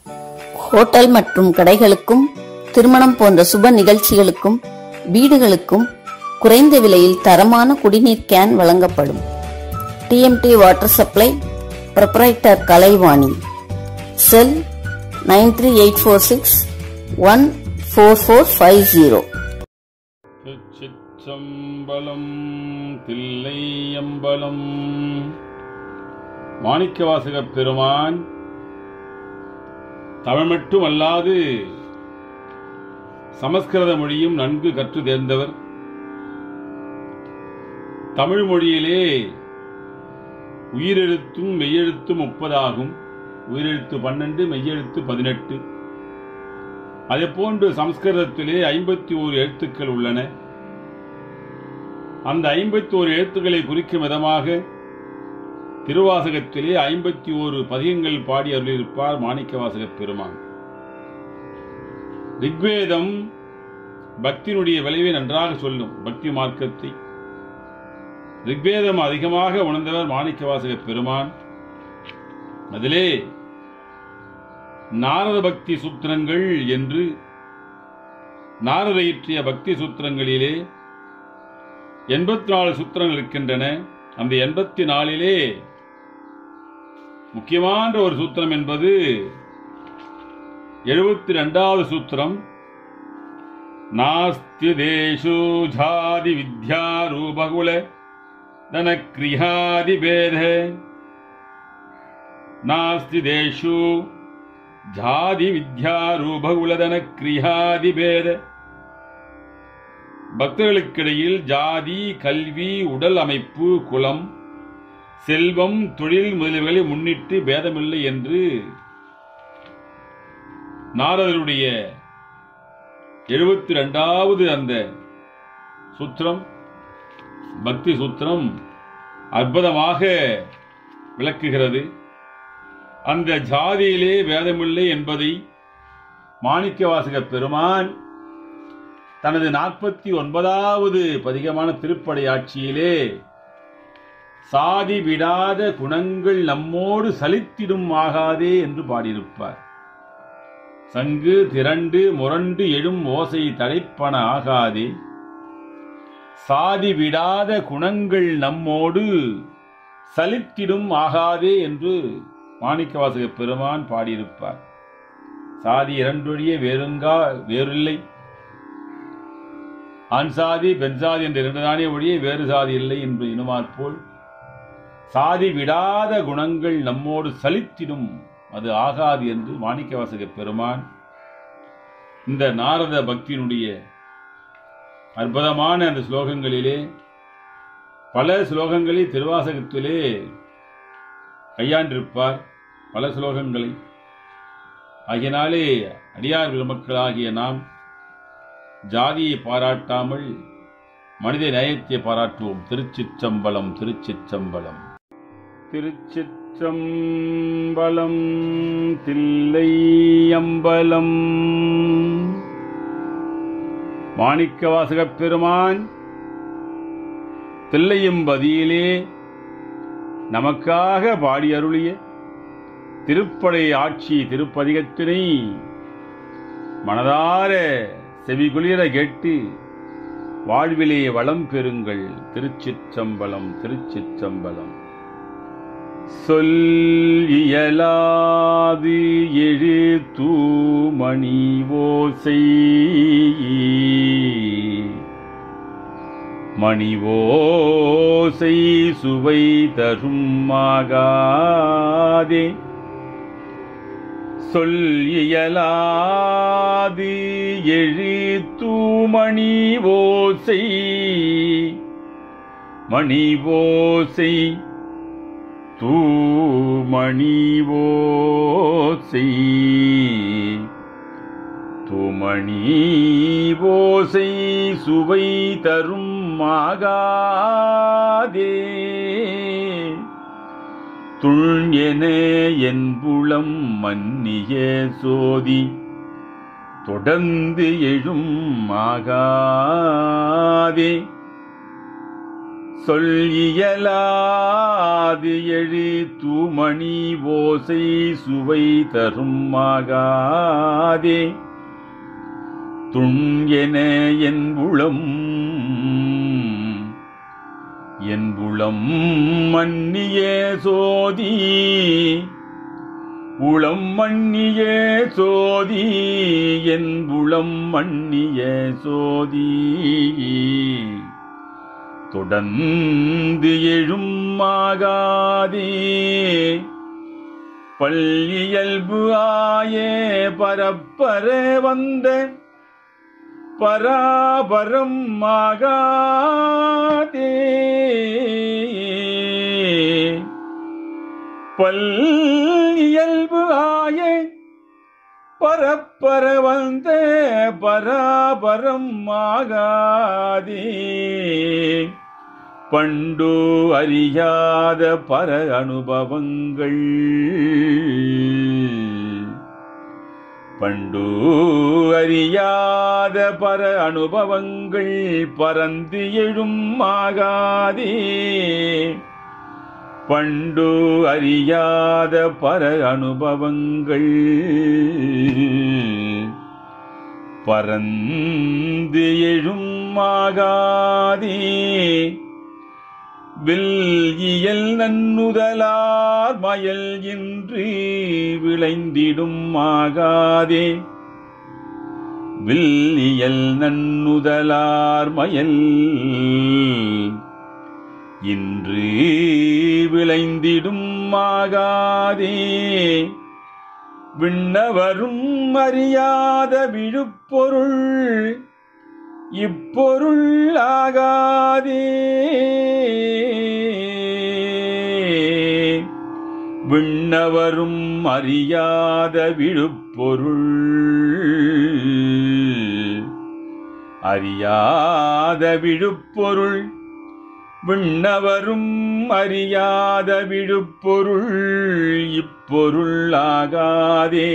hotel மற்றும் கடைகளுக்கும் திருமணம் போன்ற சுப நிகழ்ச்சிகளுக்கும் வீடுகளுக்கும் குறைந்த விலையில் தரமான குடிநீர் கேன் வழங்கப்படும் TMT water supply proprietor Kalaivani cell nine three eight four six one four four five zero Thiruchitrambalam Thillaiyambalam மாணிக்கவாசகப் பெருமான் தமிழ் மட்டும் அல்லாது சமஸ்கிருத மொழியும் நன்கு கற்று தேர்ந்தவர் தமிழ் மொழியிலே உயிரெழுத்தும் மெய்யெழுத்தும் முப்பதாகும் உயிரெழுத்து பன்னெண்டு மெய்யெழுத்து பதினெட்டு அதேபோன்று சம்ஸ்கிருதத்திலே ஐம்பத்தி ஓரு எழுத்துக்கள் உள்ளன அந்த ஐம்பத்தி ஓரு எழுத்துக்களை குறிக்கும் விதமாக திருவாசகத்திலே ஐம்பத்தி ஓரு பதிகங்கள் பாடி அருளியிருப்பார் மாணிக்கவாசகப் பெருமான் ரிக்வேதம் பக்தியினுடைய விளைவை நன்றாக சொல்லும் பக்தி மார்க்கத்தை ரிக்வேதம் அதிகமாக உணர்ந்தவர் மாணிக்கவாசகப் பெருமான் அதிலே நாரத பக்தி சூத்திரங்கள் என்று நாரத இயற்றிய பக்தி சூத்திரங்களிலே எண்பத்தி நாலு சூத்திரங்கள் இருக்கின்றன அந்த எண்பத்தி நாலிலே முக்கியமான ஒரு சூத்திரம் என்பது எழுபத்தி ரெண்டாவது சூத்திரம் நாஸ்தி தேஷு ஜாதி வித்யா ரூபகுல தன கிரியாதி பேத நாஸ்தி தேஷு ஜாதி வித்யா ரூபகுலதன கிரியாதி பேத பக்தர்களுக்கிடையில் ஜாதி கல்வி உடல் அமைப்பு குலம் செல்வம் தொழில் முதலியவைகளை முன்னிட்டு பேதமில்லை என்று நாரதருடைய எழுபத்தி ரெண்டாவது அந்த சூத்திரம் பக்தி சூத்திரம் அற்புதமாக விளக்குகிறது அந்த ஜாதியிலே வேதமில்லை என்பதை மாணிக்கவாசக பெருமான் தனது நாற்பத்தி ஒன்பதாவது பதிகமான திருப்படையாட்சியிலே சாதி விடாத குணங்கள் நம்மோடு சலித்திடும் ஆகாதே என்று பாடியிருப்பார் சங்கு திரண்டு முரண்டு எழும் ஓசை தடைப்பன ஆகாதே சாதி விடாத குணங்கள் நம்மோடு சலித்திடும் ஆகாதே என்று மாணிக்கவாசக பெருமான் பாடியிருப்பார் சாதி இரண்டொழிய வேறுங்கா வேறில்லை ஆண் சாதி பெண் சாதி என்ற இரண்டு தானே ஒழிய வேறு சாதி இல்லை என்று இனுமாற்போல் சாதி விடாத குணங்கள் நம்மோடு சலித்திடும் அது ஆகாது என்று மாணிக்கவாசக பெருமான் இந்த நாரத பக்தியினுடைய அற்புதமான அந்த ஸ்லோகங்களிலே பல ஸ்லோகங்களை திருவாசகத்திலே கையாண்டிருப்பார் பல ஸ்லோகங்களை ஆகியனாலே அடியார் பெருமக்களாகிய நாம் ஜாதியை பாராட்டாமல் மனித நேயத்தை பாராட்டுவோம் திருச்சிற்றம்பலம் திருச்சிற்றம்பலம் திருச்சிற்றம்பலம் தில்லை அம்பலம் மாணிக்கவாசகப் பெருமான் தில்லையம்பதியிலே நமக்காக பாடி அருளிய திருப்படை ஆட்சி திருப்பதிகத்தினை மனதார செவிகுளிர கேட்டு வாழ்விலே வளம் பெறுங்கள் திருச்சிற்றம்பலம் திருச்சிற்றம்பலம் சொல் இயலாது எழு தூமணி ஓசை மணி ஓசை சுவை தரும் மாகாதே சொல் இயலாது எழு தூமணி ஓசை மணி ஓசை தூமணி ஓசை தூமணி ஓசை சுவை தரும் மாகாதே துள் என என்புளம் மன்னிய சோதி தொடர்ந்து எழும் ஆகாதே சொல் இயலாது எழு தூமணி ஓசை சுவை தரும் ஆகாதே துண் என என் உளம் என் உளம் மன்னிய சோதி உளம் மன்னிய சோதி என் உளம் மன்னிய சோதி தொடர்ந்து எழும் ஆகாதே பள்ளியல்பு ஆயே பரப்பர வந்த பராபரம் ஆகாதே பல்லியல்பு ஆயே பரப்பர வந்த பராபரம் ஆகாதே பண்டு அறியாத பர அனுபவங்கள் பண்டு அறியாத பர அனுபவங்கள் பரந்து எழும் ஆகாதே பண்டு அறியாத பர அனுபவங்கள் பரந்து எழும் ஆகாதே வில் இயல் நன்னுதலார் மயல் இன்று விளைந்திடும் ஆகாதே வில்லியல் நன்னுதலார் மயல் இன்று விளைந்திடும் ஆகாதே விண்ணவரும் அறியாத விழுப்பொருள் இப்பொருள் ஆகாதே விண்ணவரும் அறியாத விழுப்பொருள் அறியாத விழுப்பொருள் விண்ணவரும் அறியாத விழுப்பொருள் இப்பொருள் ஆகாதே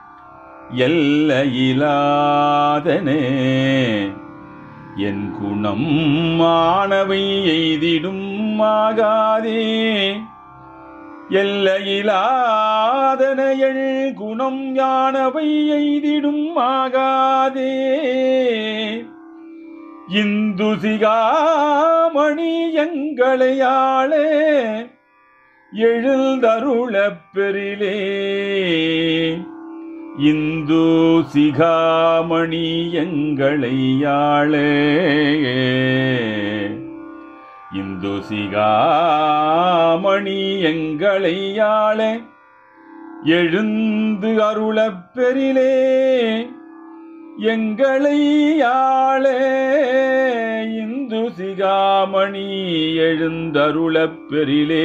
எல்லையிலாதனே என் குணம் மாணவை எய்திடும் ஆகாதே எல்லையிலாதனையள் குணம் யானவை எய்திடும் ஆகாதே இந்து சிகாமணி எங்களையாளே எழுந்தருளப் பெறிலே இந்து சிகாமணி எங்களையாளே இந்து சிகாமணி எங்களையாளே எழுந்து அருளப் பெறிலே எங்களை ஆளே இந்து சிகாமணி எழுந்தருளப் பெறிலே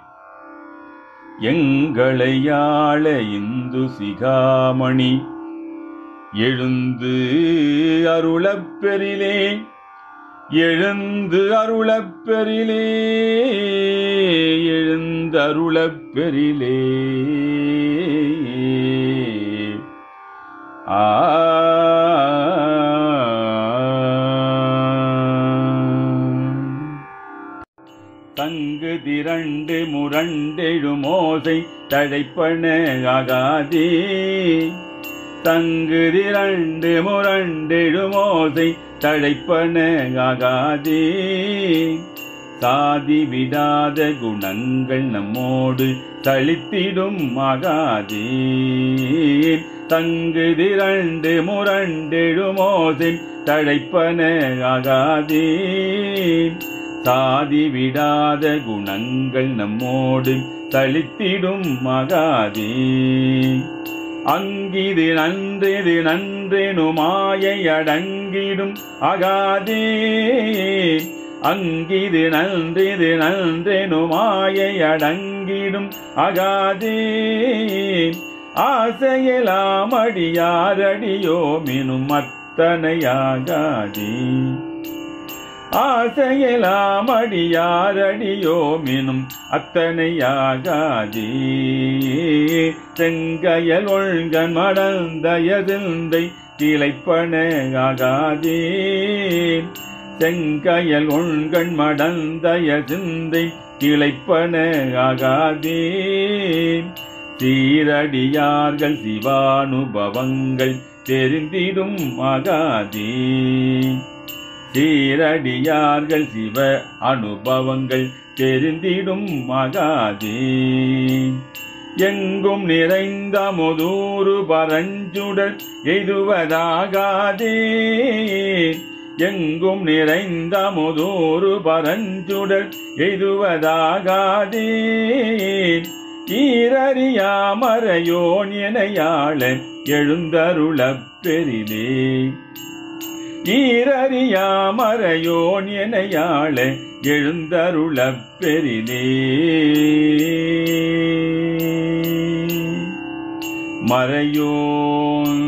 எங்களை ஆள இந்து சிகாமணி எழுந்து அருளப் பெறிலே எழுந்து அருளப் பெறிலே எழுந்தருளப் பெறிலே ஆ தங்கு திரண்டு முரண்டெழுமோசை தழைப்பன ஆகாதே தங்கு திரண்டு முரண்டெழுமோசை தழைப்பன ஆகாதே சாதி விடாத குணங்கள் நம்மோடு தளித்திடும் ஆகாதே தங்கு திரண்டு முரண்டெழுமோசை தழைப்பன ஆகாதே சாதி விடாத குணங்கள் நம்மோடு தளித்திடும் மகாதே அங்கிது நன்றிது நன்றெனு மாயை அடங்கிடும் அகாதே அங்கிது நன்றிது நன்றெனு மாயை அடங்கிடும் அகாதே ஆசையெல்லாம் அடியாரடியோ மினும் அத்தனையாகாதே ஆசையெல்லாம் அடியாரடியோ மினும் அத்தனையாகாதே செங்கையல் ஒழ்கன் மடந்தயதிந்தை கிளைப்பன ஆகாதே செங்கயல் உண்கண் மடந்தய சிந்தை கிளைப்பன ஆகாதே சீரடியார்கள் சிவானுபவங்கள் தெரிந்திடும் ஆகாதே சீரடியார்கள் சிவ அனுபவங்கள் தெரிந்திடும் ஆகாதே எங்கும் நிறைந்த முதூறு பரஞ்சுடர் எய்துவதாகாதே எங்கும் நிறைந்த முதூறு பரஞ்சுடர் எய்துவதாகாதே ஈரறியாமறையோன் எனையாள எழுந்தருளப் பெரிதே ஈரறியாமறையோன் எனையாள எழுந்தருளப் பெரிதே மறையோன்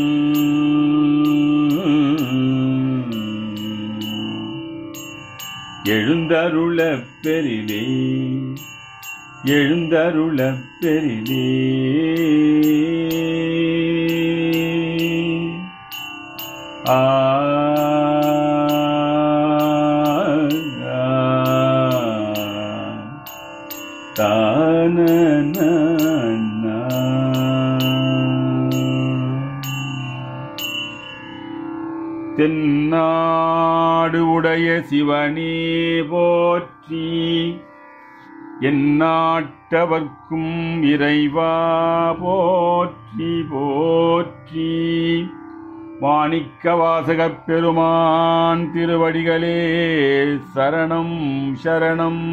எழுந்தருள பெரிதே எழுந்தருள பெரிதே ஆ தான தென்னாடு உடைய சிவனே போற்றி எந்நாட்டவர்க்கும் இறைவா போற்றி போற்றி மாணிக்க வாசகப் பெருமான் திருவடிகளே சரணம் சரணம்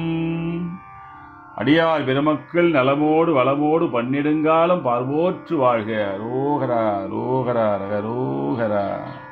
அடியார் பெருமக்கள் நலமோடு வளமோடு பன்னிடுங்காலம் பார்வோற்று வாழ்க ரோகரா ரோகரா ரகரோகரா